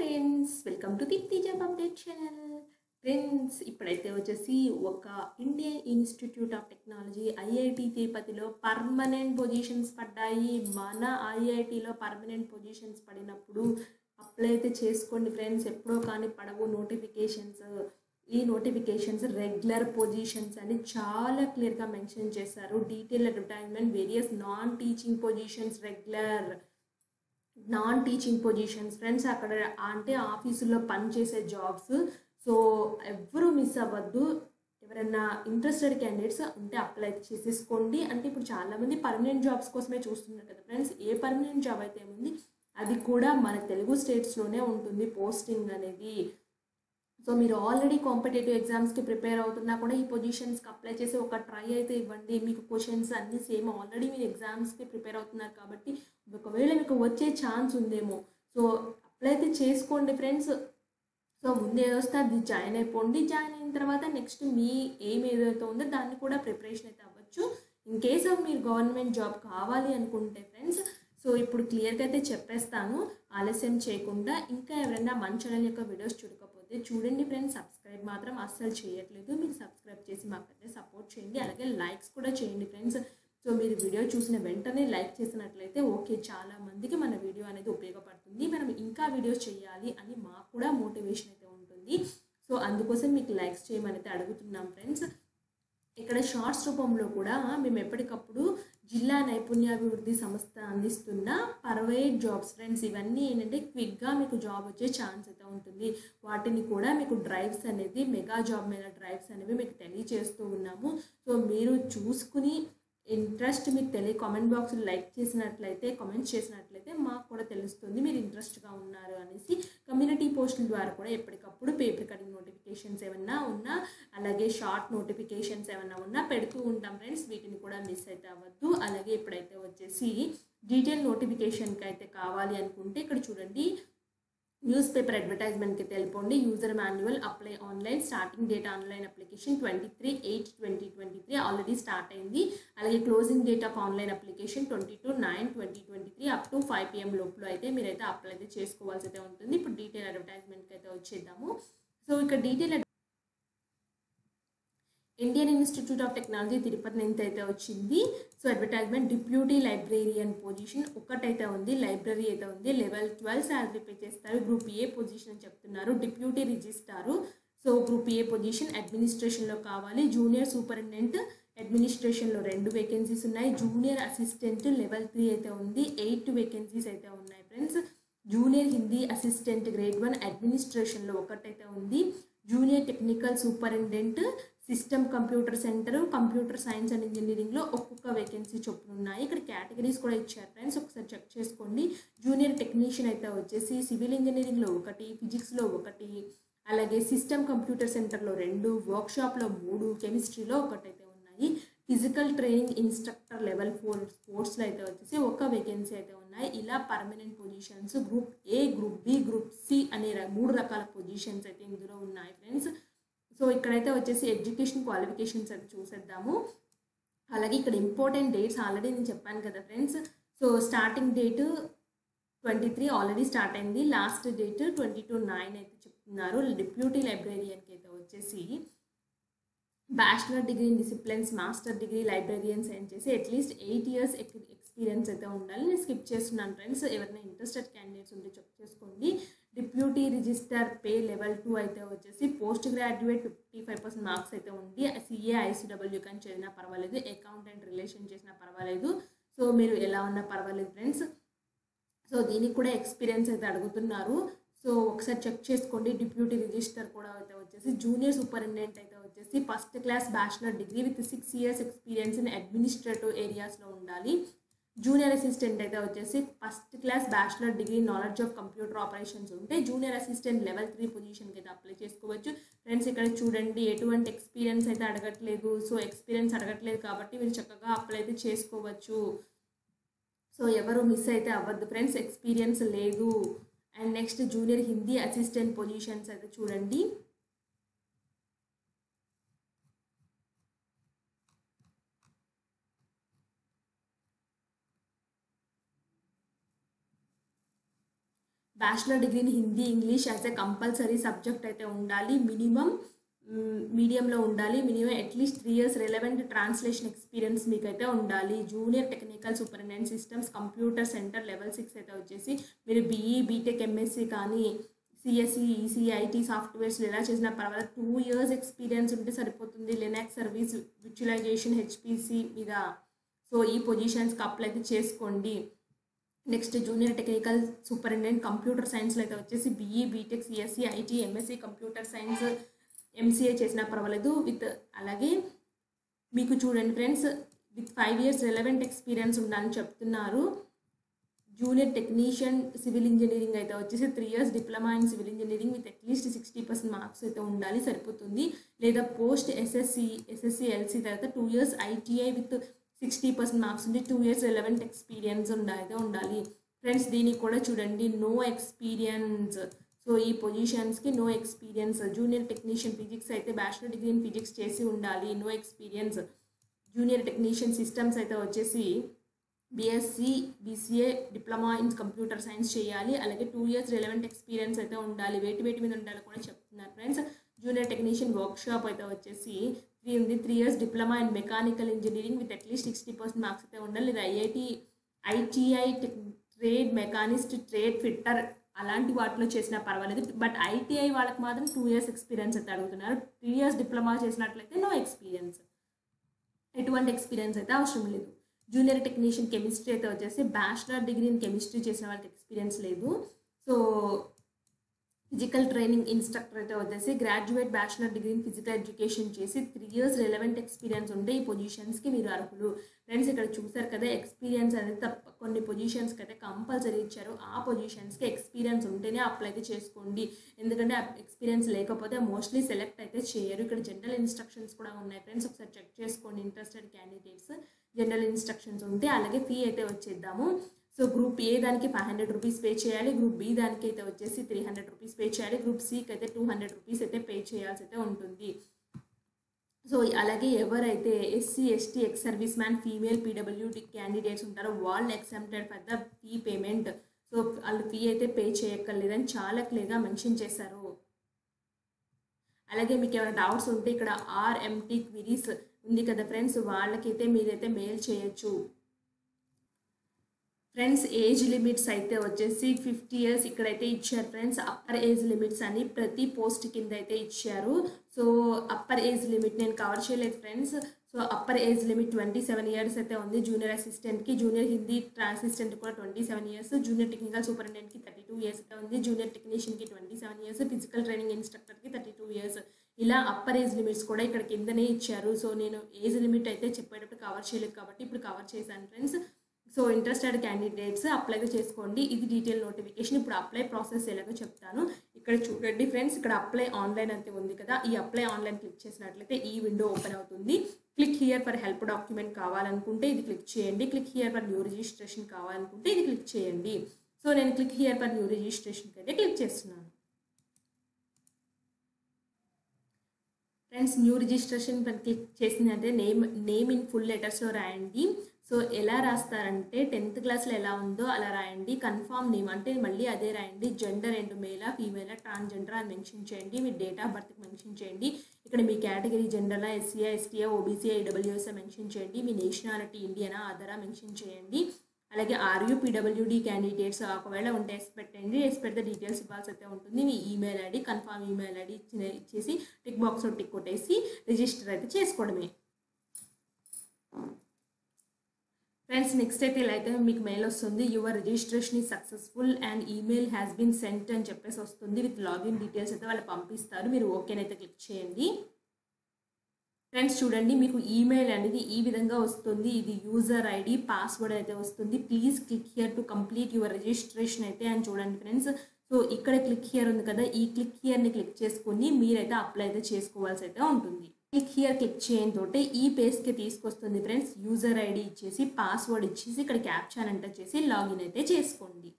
friends welcome to Deepthi job update channel friends ఇప్పుడైతే వచ్చేసి ఒక Indian Institute of Technology IIT తిరుపతిలో పర్మనెంట్ పొజిషన్స్ పడ్డాయి మన ఐఐటిలో పర్మనెంట్ పొజిషన్స్ పడినప్పుడు అప్లై అయితే చేసుకోండి ఫ్రెండ్స్ ఎప్పుడో కానీ పడవు నోటిఫికేషన్స్ ఈ నోటిఫికేషన్స్ రెగ్యులర్ పొజిషన్స్ అని చాలా క్లియర్గా మెన్షన్ చేశారు detail advertisement various non teaching positions regular non teaching positions friends అక్కడ అంటే ఆఫీసులో పనిచేసే జాబ్స్ సో ఎవ్వరూ మిస్ అవ్వద్దు ఎవరైనా ఇంట్రెస్టెడ్ క్యాండిడేట్స్ ఉంటే అప్లై చేసేసుకోండి అంటే ఇప్పుడు చాలామంది పర్మనెంట్ జాబ్స్ కోసమే చూస్తున్నారు కదా ఫ్రెండ్స్ ఏ పర్మనెంట్ జాబ్ అయితే ఉంది అది కూడా మన తెలుగు స్టేట్స్లోనే ఉంటుంది పోస్టింగ్ అనేది సో మీరు ఆల్రెడీ కాంపిటేటివ్ ఎగ్జామ్స్కి ప్రిపేర్ అవుతున్నా కూడా ఈ పొజిషన్స్కి అప్లై చేసి ఒక ట్రై అయితే ఇవ్వండి మీకు క్వశ్చన్స్ అన్నీ సేమ్ ఆల్రెడీ మీరు ఎగ్జామ్స్కి ప్రిపేర్ అవుతున్నారు కాబట్టి ఒకవేళ మీకు వచ్చే ఛాన్స్ ఉందేమో సో అప్లై అయితే చేసుకోండి ఫ్రెండ్స్ సో ముందు ఏది వస్తే అది జాయిన్ అయిపోండి జాయిన్ అయిన తర్వాత నెక్స్ట్ మీ ఏం ఏదైతే ఉందో దాన్ని కూడా ప్రిపరేషన్ అయితే అవ్వచ్చు ఇన్ కేస్ ఆఫ్ మీరు గవర్నమెంట్ జాబ్ కావాలి అనుకుంటే ఫ్రెండ్స్ సో ఇప్పుడు క్లియర్గా అయితే చెప్పేస్తాను ఆలస్యం చేయకుండా ఇంకా ఎవరైనా మన ఛానల్ యొక్క వీడియోస్ చూడకపోతే చూడండి ఫ్రెండ్స్ సబ్స్క్రైబ్ మాత్రం అస్సలు చేయట్లేదు మీరు సబ్స్క్రైబ్ చేసి మాకైతే సపోర్ట్ చేయండి అలాగే లైక్స్ కూడా చేయండి ఫ్రెండ్స్ సో మీరు వీడియో చూసిన వెంటనే లైక్ చేసినట్లయితే ఓకే చాలా మందికి మన వీడియో అనేది ఉపయోగపడుతుంది మనం ఇంకా వీడియోస్ చేయాలి అని మాకు కూడా మోటివేషన్ అయితే ఉంటుంది సో అందుకోసం మీకు లైక్స్ చేయమని అయితే అడుగుతున్నాం ఫ్రెండ్స్ ఇక్కడ షార్ట్స్ రూపంలో కూడా మేము ఎప్పటికప్పుడు జిల్లా నైపుణ్యాభివృద్ధి సంస్థ అందిస్తున్న ప్రైవేట్ జాబ్స్ ఫ్రెండ్స్ ఇవన్నీ ఏంటంటే క్విక్గా మీకు జాబ్ వచ్చే ఛాన్స్ అయితే ఉంటుంది వాటిని కూడా మీకు డ్రైవ్స్ అనేది మెగా జాబ్ మీద డ్రైవ్స్ అనేవి మీకు తెలియజేస్తూ ఉన్నాము సో మీరు చూసుకుని ఇంట్రెస్ట్ మీకు తెలియ కామెంట్ బాక్స్లో లైక్ చేసినట్లయితే కామెంట్స్ చేసినట్లయితే మాకు కూడా తెలుస్తుంది మీరు ఇంట్రెస్ట్గా ఉన్నారు అనేసి కమ్యూనిటీ పోస్టుల ద్వారా కూడా ఎప్పటికప్పుడు పేపర్ కటింగ్ నోటిఫికేషన్స్ ఏమన్నా ఉన్నా అలాగే షార్ట్ నోటిఫికేషన్స్ ఏమన్నా ఉన్నా పెడుతూ ఉంటాం ఫ్రెండ్స్ వీటిని కూడా మిస్ అయితే అవ్వద్దు అలాగే ఇప్పుడైతే వచ్చేసి డీటెయిల్ నోటిఫికేషన్కి అయితే కావాలి అనుకుంటే ఇక్కడ చూడండి న్యూస్ పేపర్ అడ్వర్టైజ్మెంట్కి తెలిపండి user manual apply online starting date online application twenty three eight twenty twenty three already start అయింది అలాగే closing date of online application twenty two nine twenty twenty three up to five PM లోపల అయితే మీరైతే apply అయితే చేసుకోవాల్సి అయితే ఉంటుంది ఇప్పుడు డీటెయిల్ అడ్వర్టైజ్మెంట్కి అయితే వచ్చేద్దాము సో ఇక్కడ detail Indian Institute of Technology Tirupati నుంచి అయితే వచ్చింది so advertisement deputy librarian position ఒకటైతే ఉంది లైబ్రరీ అయితే ఉంది లెవెల్ ట్వెల్వ్ శాలరీ పే చేస్తారు గ్రూప్ ఏ పొజిషన్ అని చెప్తున్నారు deputy registrar so group A position అడ్మినిస్ట్రేషన్లో కావాలి జూనియర్ సూపరింటెండెంట్ అడ్మినిస్ట్రేషన్లో రెండు వేకెన్సీస్ ఉన్నాయి జూనియర్ అసిస్టెంట్ లెవెల్ త్రీ అయితే ఉంది ఎయిట్ వేకెన్సీస్ అయితే ఉన్నాయి friends junior Hindi assistant grade one అడ్మినిస్ట్రేషన్లో ఒకటైతే ఉంది junior technical superintendent system computer centre computer science and ఇంజనీరింగ్లో ఒక్కొక్క వేకెన్సీ చొప్పున ఉన్నాయి ఇక్కడ కేటగిరీస్ కూడా ఇచ్చారు ఫ్రెండ్స్ ఒకసారి చెక్ చేసుకోండి జూనియర్ టెక్నీషియన్ అయితే వచ్చేసి సివిల్ ఇంజనీరింగ్లో ఒకటి ఫిజిక్స్లో ఒకటి అలాగే సిస్టమ్ కంప్యూటర్ సెంటర్లో రెండు వర్క్షాప్లో మూడు కెమిస్ట్రీలో ఒకటైతే ఉన్నాయి physical training instructor level four స్పోర్ట్స్లో అయితే వచ్చేసి ఒక వేకెన్సీ అయితే ఉన్నాయి ఇలా permanent positions group A group B group C అనే మూడు రకాల పొజిషన్స్ అయితే ఇందులో ఉన్నాయి ఫ్రెండ్స్ సో ఇక్కడైతే వచ్చేసి ఎడ్యుకేషన్ క్వాలిఫికేషన్స్ అయితే చూసేద్దాము అలాగే ఇక్కడ ఇంపార్టెంట్ డేట్స్ ఆల్రెడీ నేను చెప్పాను కదా friends so starting date twenty three already start అయింది last date twenty two nine అయితే చెప్తున్నారు డిప్యూటీ లైబ్రేరియన్కి అయితే వచ్చేసి bachelor degree in disciplines master degree librarians అని చేసి అట్లీస్ట్ ఎయిట్ ఇయర్స్ ఎక్స్పీరియన్స్ అయితే ఉండాలి నేను స్కిప్ చేస్తున్నాను ఫ్రెండ్స్ ఎవరైనా ఇంట్రెస్టెడ్ క్యాండిడేట్స్ ఉంటే చెక్ చేసుకోండి deputy registrar pay level two అయితే వచ్చేసి post graduate fifty five percent marks అయితే ఉంది సిఏ ఐసీడబ్ల్యూ కానీ చదివినా పర్వాలేదు అకౌంటెంట్ రిలేషన్ చేసినా పర్వాలేదు సో మీరు ఎలా ఉన్నా పర్వాలేదు ఫ్రెండ్స్ సో దీనికి కూడా ఎక్స్పీరియన్స్ అయితే అడుగుతున్నారు సో ఒకసారి చెక్ చేసుకోండి డిప్యూటీ రిజిస్టర్ కూడా అయితే వచ్చేసి జూనియర్ సూపరింటెండెంట్ అయితే వచ్చేసి first class bachelor degree with six years experience in administrative ఏరియాస్లో ఉండాలి జూనియర్ అసిస్టెంట్ అయితే వచ్చేసి first class bachelor degree knowledge of computer operations ఉంటే జూనియర్ అసిస్టెంట్ లెవెల్ త్రీ పొజిషన్కి అయితే అప్లై చేసుకోవచ్చు ఫ్రెండ్స్ ఇక్కడ చూడండి ఎటువంటి ఎక్స్పీరియన్స్ అయితే అడగట్లేదు సో ఎక్స్పీరియన్స్ అడగట్లేదు కాబట్టి మీరు చక్కగా అప్లై అయితే చేసుకోవచ్చు సో ఎవరు మిస్ అయితే అవ్వద్దు ఫ్రెండ్స్ ఎక్స్పీరియన్స్ లేదు and next junior Hindi assistant positions అయితే చూడండి bachelor degree in Hindi English as a compulsory subject అయితే ఉండాలి మినిమం మీడియంలో ఉండాలి minimum at least three years relevant translation experience మీకైతే ఉండాలి junior technical superintendent systems computer centre level six అయితే వచ్చేసి మీరు బీఈ బీటెక్ ఎంఎస్సి కానీ సిఎస్సి ఈసీ ఐటీ సాఫ్ట్వేర్స్ ఎలా చేసినా పర్వాలేదు టూ ఇయర్స్ ఎక్స్పీరియన్స్ ఉంటే సరిపోతుంది లినాక్స్ సర్వీస్ విచువలైజేషన్ హెచ్పిసి మీద సో ఈ పొజిషన్స్కి అప్లై అయితే చేసుకోండి next junior technical superintendent computer సైన్స్లో అయితే వచ్చేసి BE BTech CSC IT MSc computer science MCA చేసినా పర్వాలేదు విత్ అలాగే మీకు చూడండి friends with five years relevant experience ఉండాలని చెప్తున్నారు జూనియర్ టెక్నీషియన్ సివిల్ ఇంజనీరింగ్ అయితే వచ్చేసి three years diploma in civil engineering with at least sixty percent marks అయితే ఉండాలి సరిపోతుంది లేదా పోస్ట్ ఎస్ఎస్సి ఎస్ఎస్సి ఎల్సీ తర్వాత two years ITI with sixty percent marks ఉంది టూ ఇయర్స్ రెలవెంట్ ఎక్స్పీరియన్స్ అయితే ఉండాలి ఫ్రెండ్స్ దీనికి కూడా చూడండి నో ఎక్స్పీరియన్స్ సో ఈ పొజిషన్స్కి no experience junior technician physics అయితే బ్యాచిలర్ డిగ్రీ ఇన్ ఫిజిక్స్ చేసి ఉండాలి no experience junior technician systems అయితే వచ్చేసి BSc BCA diploma in computer science చేయాలి అలాగే టూ ఇయర్స్ రిలవెంట్ ఎక్స్పీరియన్స్ అయితే ఉండాలి వేటి వేటి మీద ఉండాలి కూడా చెప్తున్నారు friends junior technician workshop అయితే వచ్చేసి త్రీ ఉంది three years diploma in mechanical engineering with at least sixty percent marks అయితే ఉండాలి లేదా IIT ITI trade machinist trade fitter అలాంటి వాటిలో చేసినా పర్వాలేదు బట్ ఐటీఐ వాళ్ళకి మాత్రం టూ ఇయర్స్ ఎక్స్పీరియన్స్ అయితే అడుగుతున్నారు త్రీ ఇయర్స్ డిప్లొమా చేసినట్లయితే నో ఎక్స్పీరియన్స్ ఎటువంటి ఎక్స్పీరియన్స్ అయితే అవసరం లేదు జూనియర్ టెక్నీషియన్ కెమిస్ట్రీ అయితే వచ్చేసి బ్యాచిలర్ డిగ్రీ ఇన్ కెమిస్ట్రీ చేసిన వాళ్ళకి ఎక్స్పీరియన్స్ లేదు సో ఫిజికల్ ట్రైనింగ్ ఇన్స్ట్రక్టర్ అయితే వచ్చేసి graduate bachelor degree in physical education చేసి త్రీ ఇయర్స్ రిలవెంట్ ఎక్స్పీరియన్స్ ఉంటే ఈ పొజిషన్స్కి మీరు అర్హులు ఫ్రెండ్స్ ఇక్కడ చూసారు కదా ఎక్స్పీరియన్స్ అనేది తప్ప కొన్ని పొజిషన్స్కి అయితే కంపల్సరీ ఇచ్చారు ఆ పొజిషన్స్కి ఎక్స్పీరియన్స్ ఉంటేనే అప్లై అయితే చేసుకోండి ఎందుకంటే ఎక్స్పీరియన్స్ లేకపోతే మోస్ట్లీ సెలెక్ట్ అయితే చేయరు ఇక్కడ జనరల్ ఇన్స్ట్రక్షన్స్ కూడా ఉన్నాయి ఫ్రెండ్స్ ఒకసారి చెక్ చేసుకోండి ఇంట్రెస్టెడ్ క్యాండిడేట్స్ జనరల్ ఇన్స్ట్రక్షన్స్ ఉంటే అలాగే ఫీ అయితే వచ్చేద్దాము సో గ్రూప్ ఏ దానికి ఫైవ్ హండ్రెడ్ రూపీస్ పే చేయాలి గ్రూప్ బి దానికి అయితే వచ్చేసి త్రీ హండ్రెడ్ రూపీస్ పే చేయాలి గ్రూప్ సికి అయితే టూ హండ్రెడ్ రూపీస్ అయితే పే చేయాల్సి అయితే ఉంటుంది సో అలాగే ఎవరైతే SC ST ex service man female PWD candidates ఉంటారో వాళ్ళు exempted for the fee payment so వాళ్ళు ఫీ అయితే పే చేయక్కర్లేదని చాలా క్లియర్గా మెన్షన్ చేశారు అలాగే మీకు ఏమైనా డౌట్స్ ఉంటే ఇక్కడ ఆర్ఎంటీ క్విరీస్ ఉంది కదా ఫ్రెండ్స్ వాళ్ళకైతే మీరైతే మెయిల్ చేయొచ్చు ఫ్రెండ్స్ ఏజ్ లిమిట్స్ అయితే వచ్చేసి ఫిఫ్టీ ఇయర్స్ ఇక్కడైతే ఇచ్చారు ఫ్రెండ్స్ అప్పర్ ఏజ్ లిమిట్స్ అని ప్రతి పోస్ట్ కింద అయితే ఇచ్చారు సో అప్పర్ ఏజ్ లిమిట్ నేను కవర్ చేయలేదు friends so upper age limit twenty seven years అయితే ఉంది జూనియర్ అసిస్టెంట్కి జూనియర్ హిందీ అసిస్టెంట్ కూడా twenty seven years junior technical సూపరింటెండెంట్కి థర్టీ టూ ఇయర్స్ అయితే ఉంది జూనియర్ టెక్నీషియన్కి twenty seven years physical training ఇన్స్ట్రక్టర్కి థర్టీ టూ ఇయర్స్ ఇలా అప్పర్ ఏజ్ లిమిట్స్ కూడా ఇక్కడ కిందనే ఇచ్చారు సో నేను ఏజ్ లిమిట్ అయితే చెప్పేటప్పుడు కవర్ చేయలేదు కాబట్టి ఇప్పుడు కవర్ చేశాను friends so interested candidates apply చేసుకోండి ఇది డీటెయిల్ నోటిఫికేషన్ ఇప్పుడు అప్లై ప్రాసెస్ ఎలాగో చెప్తాను ఇక్కడ చూడండి ఫ్రెండ్స్ ఇక్కడ అప్లై ఆన్లైన్ అంతే ఉంది కదా ఈ అప్లై ఆన్లైన్ క్లిక్ చేసినట్లయితే ఈ విండో ఓపెన్ అవుతుంది click here for help document కావాలనుకుంటే ఇది క్లిక్ చేయండి click here for new registration కావాలనుకుంటే ఇది క్లిక్ చేయండి సో నేను క్లిక్ హియర్ ఫర్ న్యూ రిజిస్ట్రేషన్కి అయితే క్లిక్ చేస్తున్నాను ఫ్రెండ్స్ న్యూ రిజిస్ట్రేషన్ పని క్లిక్ చేసిందంటే నేమ్ నేమ్ ఇన్ ఫుల్ లెటర్స్లో రాయండి సో ఎలా రాస్తారంటే టెన్త్ క్లాస్లో ఎలా ఉందో అలా రాయండి కన్ఫామ్ నేమ్ అంటే మళ్ళీ అదే రాయండి జెండర్ అండ్ మేలా ఫీమేలా ట్రాన్స్జెండర్ అని మెన్షన్ చేయండి మీ డేట్ ఆఫ్ బర్త్కి మెన్షన్ చేయండి ఇక్కడ మీ కేటగిరీ జెండర్లా ఎస్సీఆ ఎస్టీఆ ఓబీసీ ఈడబ్ల్యూఎస్ మెన్షన్ చేయండి మీ నేషనాలిటీ ఇండియనా ఆధారా మెన్షన్ చేయండి అలాగే ఆర్యూ పీడబ్ల్యూడి క్యాండిడేట్స్ ఒకవేళ ఉంటే ఎస్ పెట్టండి ఎస్ పెడితే డీటెయిల్స్ ఇవ్వాల్సి అయితే ఉంటుంది మీ email ID confirm email ID ఇచ్చిన ఇచ్చేసి టిక్ బాక్స్ టిక్ కొట్టేసి రిజిస్టర్ అయితే చేసుకోవడమే ఫ్రెండ్స్ నెక్స్ట్ అయితే ఇలా అయితే మీకు మెయిల్ వస్తుంది యువర్ రిజిస్ట్రేషన్ ఈ successful and email has been sent అని చెప్పేసి వస్తుంది విత్ లాగిన్ డీటెయిల్స్ అయితే వాళ్ళు పంపిస్తారు మీరు ఓకేనైతే క్లిక్ చేయండి ఫ్రెండ్స్ చూడండి మీకు ఈమెయిల్ అనేది ఈ విధంగా వస్తుంది ఇది యూజర్ ఐడి పాస్వర్డ్ అయితే వస్తుంది please click here to complete your registration అయితే అని చూడండి ఫ్రెండ్స్ సో ఇక్కడ క్లిక్ హియర్ ఉంది కదా ఈ క్లిక్ హియర్ని క్లిక్ చేసుకొని మీరైతే అప్లై అయితే చేసుకోవాల్సి అయితే ఉంటుంది క్లిక్ హియర్ క్లిక్ చేయడం తోటే ఈ పేజ్కి తీసుకొస్తుంది ఫ్రెండ్స్ యూజర్ ఐడి ఇచ్చేసి పాస్వర్డ్ ఇచ్చేసి ఇక్కడ క్యాప్చాన్ ఎంటర్ చేసి లాగిన్ అయితే చేసుకోండి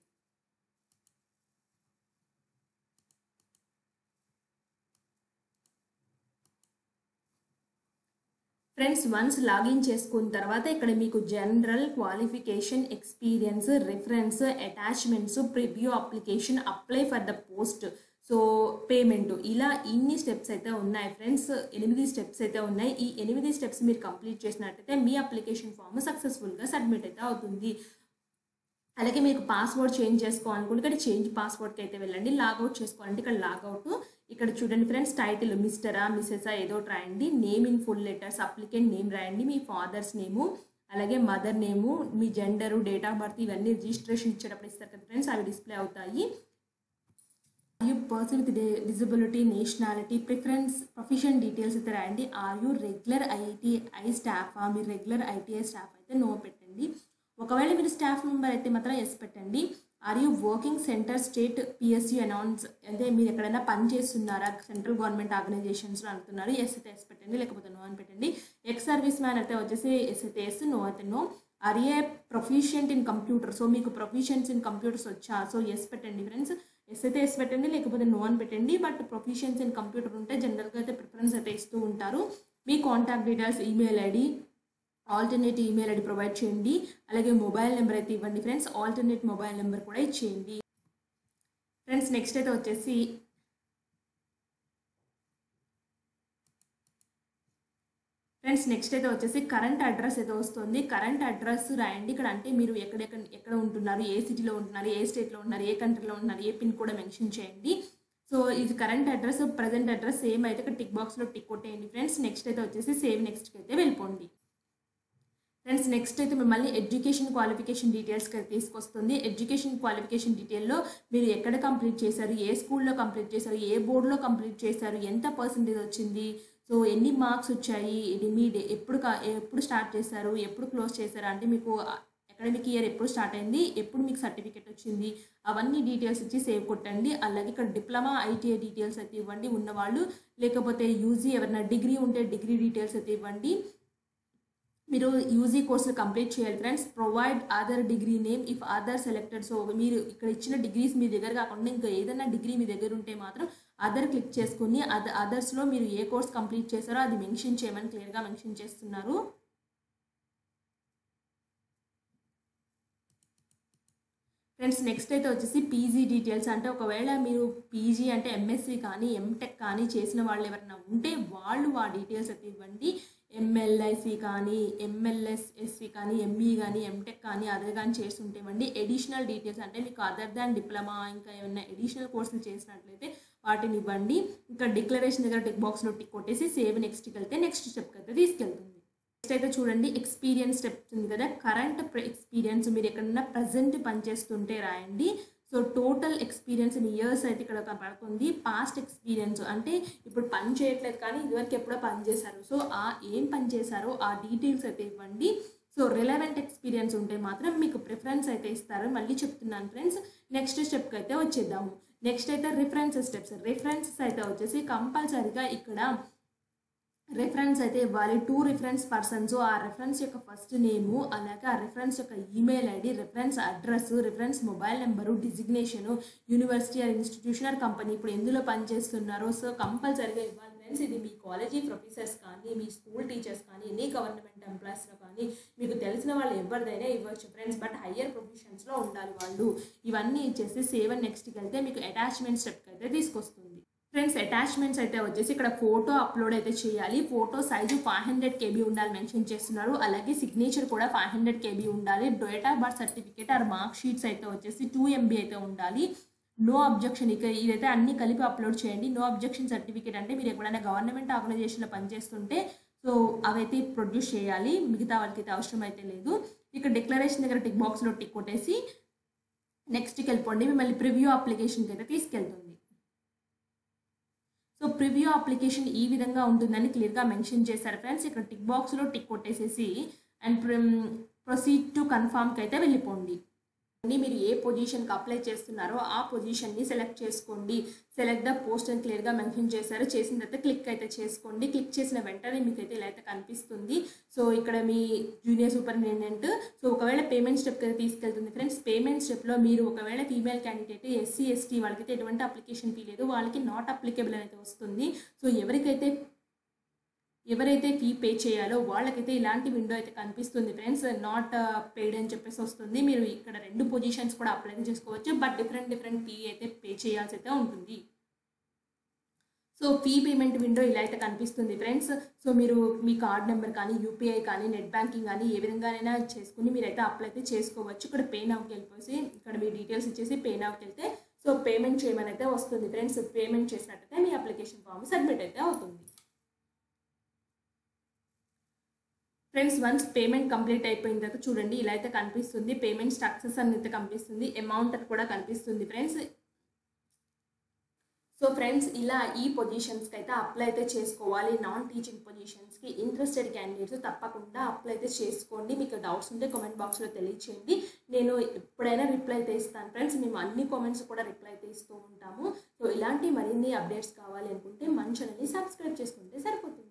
ఫ్రెండ్స్ వన్స్ లాగిన్ చేసుకున్న తర్వాత ఇక్కడ మీకు general qualification experience reference attachments preview application apply for the post so payment ఇలా ఇన్ని స్టెప్స్ అయితే ఉన్నాయి ఫ్రెండ్స్ ఎనిమిది స్టెప్స్ అయితే ఉన్నాయి ఈ ఎనిమిది స్టెప్స్ మీరు కంప్లీట్ చేసినట్టయితే మీ అప్లికేషన్ ఫామ్ సక్సెస్ఫుల్గా సబ్మిట్ అయితే అవుతుంది అలాగే మీకు పాస్వర్డ్ చేంజ్ చేసుకోవాలనుకుంటే ఇక్కడ చేంజ్ పాస్వర్డ్కి అయితే వెళ్ళండి లాగౌట్ చేసుకోవాలంటే ఇక్కడ లాగౌట్ ఇక్కడ చూడండి ఫ్రెండ్స్ టైటిల్ మిస్టరా మిస్సెసా ఏదో ఒకటి రాయండి name in full letters applicant name రాయండి మీ ఫాదర్స్ నేము అలాగే మదర్ నేము మీ జెండరు డేట్ ఆఫ్ బర్త్ ఇవన్నీ రిజిస్ట్రేషన్ ఇచ్చేటప్పుడు ఇస్తారు కదా ఫ్రెండ్స్ అవి డిస్ప్లే అవుతాయి you person with disability nationality preference profession details అయితే రాయండి are you regular IIT I స్టాఫా మీరు రెగ్యులర్ ఐటీఐ స్టాఫ్ అయితే నో పెట్టండి ఒకవేళ మీరు స్టాఫ్ మెంబర్ అయితే మాత్రం ఎస్ పెట్టండి are you working centre state PSU announce అంటే మీరు ఎక్కడైనా పని చేస్తున్నారా సెంట్రల్ గవర్నమెంట్ ఆర్గనైజేషన్స్లో అంటున్నారు ఎస్ అయితే ఎస్ పెట్టండి లేకపోతే నో అని పెట్టండి ఎక్స్ సర్వీస్ మ్యాన్ అయితే వచ్చేసి ఎస్ అయితే ఎస్ నో అయితే no are a proficient in computer so మీకు ప్రొఫిషియన్స్ ఇన్ కంప్యూటర్స్ వచ్చా సో ఎస్ పెట్టండి ఫ్రెండ్స్ ఎస్ అయితే ఎస్ పెట్టండి లేకపోతే నో అని పెట్టండి బట్ ప్రొఫిషియన్స్ ఇన్ కంప్యూటర్ ఉంటే జనరల్గా అయితే ప్రిఫరెన్స్ అయితే ఇస్తూ ఉంటారు మీ contact details email ID alternate email ID provide చేయండి అలాగే మొబైల్ నెంబర్ అయితే ఇవ్వండి ఫ్రెండ్స్ ఆల్టర్నేట్ మొబైల్ నెంబర్ కూడా ఇచ్చేయండి ఫ్రెండ్స్ నెక్స్ట్ అయితే వచ్చేసి ఫ్రెండ్స్ నెక్స్ట్ అయితే వచ్చేసి కరెంట్ అడ్రస్ అయితే వస్తుంది కరెంట్ అడ్రస్ రాయండి ఇక్కడ అంటే మీరు ఎక్కడెక్కడ ఎక్కడ ఉంటున్నారు ఏ సిటీలో ఉంటున్నారు ఏ స్టేట్లో ఉన్నారు ఏ కంట్రీలో ఉన్నారు ఏ పిన్ కూడా మెన్షన్ చేయండి సో ఇది current address present address same అయితే ఇక్కడ టిక్ బాక్స్లో టిక్ కొట్టేయండి ఫ్రెండ్స్ నెక్స్ట్ అయితే వచ్చేసి సేవ్ నెక్స్ట్కి అయితే వెళ్ళిపోండి ఫ్రెండ్స్ నెక్స్ట్ అయితే మిమ్మల్ని ఎడ్యుకేషన్ క్వాలిఫికేషన్ డీటెయిల్స్కి తీసుకొస్తుంది ఎడ్యుకేషన్ క్వాలిఫికేషన్ డీటెయిల్లో మీరు ఎక్కడ కంప్లీట్ చేశారు ఏ స్కూల్లో కంప్లీట్ చేశారు ఏ బోర్డులో కంప్లీట్ చేశారు ఎంత పర్సంటేజ్ వచ్చింది సో ఎన్ని మార్క్స్ వచ్చాయి ఇది మీ డే- ఎప్పుడు కా- ఎప్పుడు స్టార్ట్ చేశారు ఎప్పుడు క్లోజ్ చేశారు అంటే మీకు అకాడమిక్ ఇయర్ ఎప్పుడు స్టార్ట్ అయింది ఎప్పుడు మీకు సర్టిఫికేట్ వచ్చింది అవన్నీ డీటెయిల్స్ ఇచ్చి సేవ్ కొట్టండి అలాగే ఇక్కడ డిప్లొమా ఐటీఐ డీటెయిల్స్ అయితే ఇవ్వండి ఉన్నవాళ్ళు లేకపోతే యూజీ ఎవరైనా డిగ్రీ ఉంటే డిగ్రీ డీటెయిల్స్ అయితే ఇవ్వండి మీరు యూజీ కోర్సులు కంప్లీట్ చేయాలి friends provide other degree name if other selected so మీరు ఇక్కడ ఇచ్చిన డిగ్రీస్ మీ దగ్గర కాకుండా ఇంకా ఏదైనా డిగ్రీ మీ దగ్గర ఉంటే మాత్రం అదర్ క్లిక్ చేసుకుని అదర్ అదర్స్లో మీరు ఏ కోర్స్ కంప్లీట్ చేశారో అది మెన్షన్ చేయమని క్లియర్గా మెన్షన్ చేస్తున్నారు ఫ్రెండ్స్ నెక్స్ట్ అయితే వచ్చేసి పీజీ డీటెయిల్స్ అంటే ఒకవేళ మీరు పీజీ అంటే ఎంఎస్సి కానీ ఎంటెక్ కానీ చేసిన వాళ్ళు ఎవరైనా ఉంటే వాళ్ళు ఆ డీటెయిల్స్ అయితే ఇవ్వండి ఎంఎల్ఐసి కానీ ఎంఎల్ఎస్ఎస్సి కానీ ఎంఈ కానీ ఎంటెక్ కానీ అదే కానీ చేస్తుంటే ఇవ్వండి ఎడిషనల్ డీటెయిల్స్ అంటే మీకు అదర్ దాన్ డిప్లొమా ఇంకా ఏమైనా ఎడిషనల్ కోర్సులు చేసినట్లయితే వాటిని ఇవ్వండి ఇంకా డిక్లరేషన్ దగ్గర టిక్ బాక్స్లో టిక్ కొట్టేసి సేవ్ నెక్స్ట్కి వెళ్తే నెక్స్ట్ స్టెప్కి అయితే తీసుకెళ్తుంది నెక్స్ట్ అయితే చూడండి ఎక్స్పీరియన్స్ స్టెప్ ఉంది కదా కరెంట్ ఎక్స్పీరియన్స్ మీరు ఎక్కడన్నా ప్రజెంట్ పనిచేస్తుంటే రాయండి so total experience in years అయితే ఇక్కడ పడుతుంది పాస్ట్ ఎక్స్పీరియన్స్ అంటే ఇప్పుడు పని చేయట్లేదు కానీ ఇదివరకు ఎప్పుడో పని చేశారు సో ఆ ఏం పని చేశారో ఆ డీటెయిల్స్ అయితే ఇవ్వండి సో రిలవెంట్ ఎక్స్పీరియన్స్ ఉంటే మాత్రం మీకు ప్రిఫరెన్స్ అయితే ఇస్తారు మళ్ళీ చెప్తున్నాను ఫ్రెండ్స్ నెక్స్ట్ స్టెప్కి అయితే వచ్చేద్దాము నెక్స్ట్ అయితే రిఫరెన్స్ స్టెప్స్ రిఫరెన్సెస్ అయితే వచ్చేసి కంపల్సరీగా ఇక్కడ రెఫరెన్స్ అయితే ఇవ్వాలి టూ రిఫరెన్స్ పర్సన్స్ ఆ రెఫరెన్స్ యొక్క ఫస్ట్ నేము అలాగే ఆ రెఫరెన్స్ యొక్క email ID reference address reference mobile number designation university or institution or company ఇప్పుడు ఎందులో పనిచేస్తున్నారో సో కంపల్సరీగా ఇవ్వాలి ఫ్రెండ్స్ ఇది మీ కాలేజీ ప్రొఫెసర్స్ కానీ మీ స్కూల్ టీచర్స్ కానీ ఎనీ గవర్నమెంట్ ఎంప్లాయీస్లో కానీ మీకు తెలిసిన వాళ్ళు ఎవరిదైనా ఇవ్వచ్చు ఫ్రెండ్స్ బట్ హయ్యర్ ప్రొఫెషన్స్లో ఉండాలి వాళ్ళు ఇవన్నీ ఇచ్చేసి సేవ్ అండ్ నెక్స్ట్కి వెళ్తే మీకు అటాచ్మెంట్ స్టెప్కి అయితే తీసుకొస్తుంది ఫ్రెండ్స్ అటాచ్మెంట్స్ అయితే వచ్చేసి ఇక్కడ ఫోటో అప్లోడ్ అయితే చేయాలి photo size five hundred KB ఉండాలి మెన్షన్ చేస్తున్నారు అలాగే సిగ్నేచర్ కూడా ఫైవ్ హండ్రెడ్ కేబీ ఉండాలి date of birth certificate or mark sheets అయితే వచ్చేసి టూ ఎంబీ అయితే ఉండాలి నో అబ్జెక్షన్ ఇక ఇదైతే అన్ని కలిపి అప్లోడ్ చేయండి నో అబ్జెక్షన్ సర్టిఫికేట్ అంటే మీరు ఎప్పుడైనా గవర్నమెంట్ ఆర్గనైజేషన్లో పనిచేస్తుంటే సో అవైతే ప్రొడ్యూస్ చేయాలి మిగతా వాళ్ళకి అయితే అవసరం అయితే లేదు ఇక్కడ డిక్లరేషన్ దగ్గర టిక్ బాక్స్లో టిక్ కొట్టేసి నెక్స్ట్కి వెళ్ళిపోండి మిమ్మల్ని ప్రివ్యూ అప్లికేషన్కి అయితే తీసుకెళ్తుంది సో ప్రివ్యూ అప్లికేషన్ ఈ విధంగా ఉంటుందని క్లియర్గా మెన్షన్ చేశారు ఫ్రెండ్స్ ఇక్కడ టిక్ బాక్స్లో టిక్ కొట్టేసేసి అండ్ ప్రొసీడ్ టు కన్ఫామ్కి అయితే వెళ్ళిపోండి మీరు ఏ పొజిషన్కి అప్లై చేస్తున్నారో ఆ పొజిషన్ని సెలెక్ట్ చేసుకోండి సెలెక్ట్ ద పోస్ట్ అని క్లియర్గా మెన్షన్ చేశారు చేసిన తర్వాత క్లిక్ అయితే చేసుకోండి క్లిక్ చేసిన వెంటనే మీకు అయితే ఇలా అయితే కనిపిస్తుంది సో ఇక్కడ మీ జూనియర్ సూపరింటెండెంట్ సో ఒకవేళ పేమెంట్ స్టెప్కి అయితే తీసుకెళ్తుంది ఫ్రెండ్స్ పేమెంట్ స్టెప్లో మీరు ఒకవేళ ఫీమేల్ క్యాండిడేట్ ఎస్సీ ఎస్టీ వాళ్ళకైతే ఎటువంటి అప్లికేషన్ ఫీ లేదు వాళ్ళకి నాట్ అప్లికేబుల్ అనేది వస్తుంది సో ఎవరికైతే ఎవరైతే ఫీ పే చేయాలో వాళ్ళకైతే ఇలాంటి విండో అయితే కనిపిస్తుంది ఫ్రెండ్స్ నాట్ పెయిడ్ అని చెప్పేసి వస్తుంది మీరు ఇక్కడ రెండు పొజిషన్స్ కూడా అప్లై చేసుకోవచ్చు బట్ డిఫరెంట్ డిఫరెంట్ ఫీ అయితే పే చేయాల్సి అయితే ఉంటుంది సో ఫీ పేమెంట్ విండో ఇలా అయితే కనిపిస్తుంది ఫ్రెండ్స్ సో మీరు మీ కార్డ్ నెంబర్ కానీ యూపీఐ కానీ నెట్ బ్యాంకింగ్ కానీ ఏ విధంగానైనా చేసుకుని మీరైతే అప్లై అయితే చేసుకోవచ్చు ఇక్కడ పే నవ్కి వెళ్ళిపోయి ఇక్కడ మీ డీటెయిల్స్ ఇచ్చేసి పే నవ్కి వెళ్తే సో పేమెంట్ చేయమని అయితే వస్తుంది ఫ్రెండ్స్ పేమెంట్ చేసినట్టయితే మీ అప్లికేషన్ ఫామ్ సబ్మిట్ అయితే అవుతుంది ఫ్రెండ్స్ వన్స్ పేమెంట్ కంప్లీట్ అయిపోయిన తర్వాత చూడండి ఇలా అయితే కనిపిస్తుంది పేమెంట్ సక్సెస్ అని అయితే కనిపిస్తుంది అమౌంట్ అని కూడా కనిపిస్తుంది ఫ్రెండ్స్ సో ఫ్రెండ్స్ ఇలా ఈ పొజిషన్స్కి అయితే అప్లై అయితే చేసుకోవాలి నాన్ టీచింగ్ పొజిషన్స్కి ఇంట్రెస్టెడ్ క్యాండిడేట్స్ తప్పకుండా అప్లై అయితే చేసుకోండి మీకు డౌట్స్ ఉంటే కామెంట్ బాక్స్లో తెలియచేయండి నేను ఎప్పుడైనా రిప్లై అయితే ఇస్తాను ఫ్రెండ్స్ మేము అన్ని కామెంట్స్ కూడా రిప్లై అయితే ఇస్తూ ఉంటాము సో ఇలాంటి మరిన్ని అప్డేట్స్ కావాలి అనుకుంటే మన ఛానల్ని సబ్స్క్రైబ్ చేసుకుంటే సరిపోతుంది